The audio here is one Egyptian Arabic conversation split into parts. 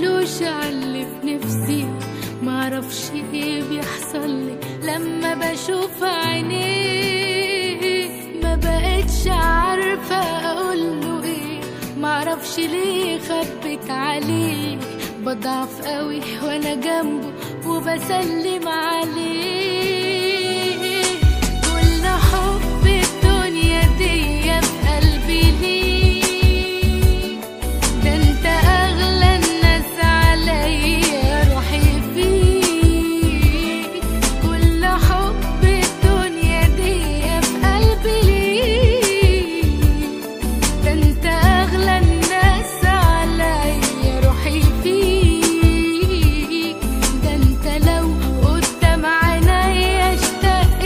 قلتلوش علي في نفسي معرفش ايه بيحصل لي لما بشوف عينيه ما بقتش عارفة اقوله ايه معرفش ليه خبت عليه بضعف قوي وانا جنبه وبسلم عليه كل حب الدنيا دي في قلبي ليك ده انت اغلى الناس عليا روحي فيك كل حب الدنيا دي في قلبي ليك ده انت اغلى الناس عليا روحي فيك ده انت لو قدام عينيا اشتاق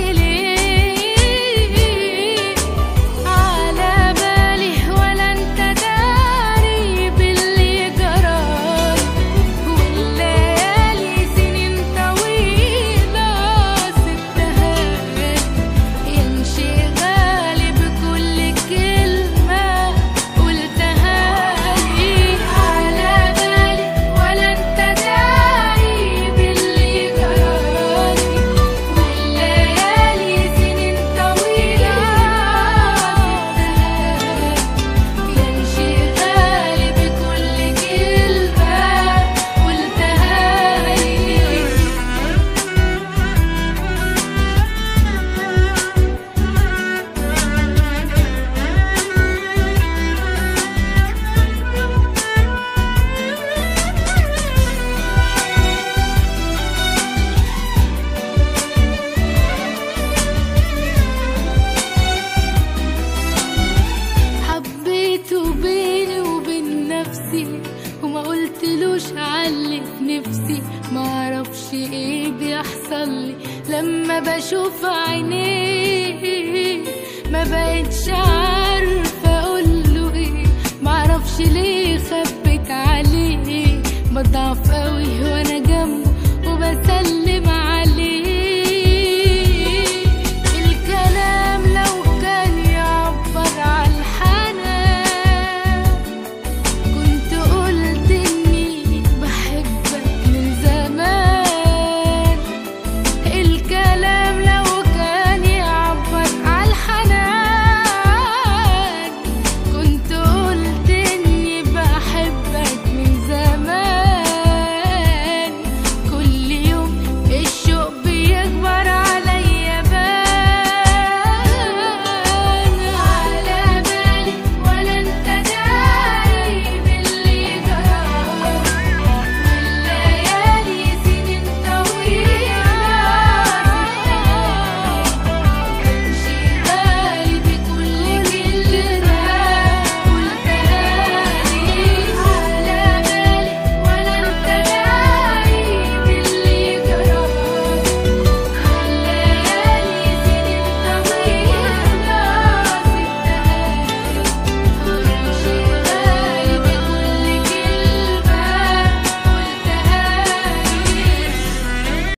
ليك على بالي ولا انت داري باللي جرالي والليالي سنين طويلة سبتها يا انشغالي بكل كلمة قلتها لي على بالي ولا انت داري باللي جرالي والليالي سنين طويلة سبتها يا انشغالي بكل كلمة قلتها لي حبيته بيني وبين نفسي وما قلتلوش علي في نفسي معرفش ايه بيحصل لي لما بشوف عينيه ما بقتش عارفة اقوله ايه معرفش ليه خبت عليه بضعف قوي وانا جنبه وبسلم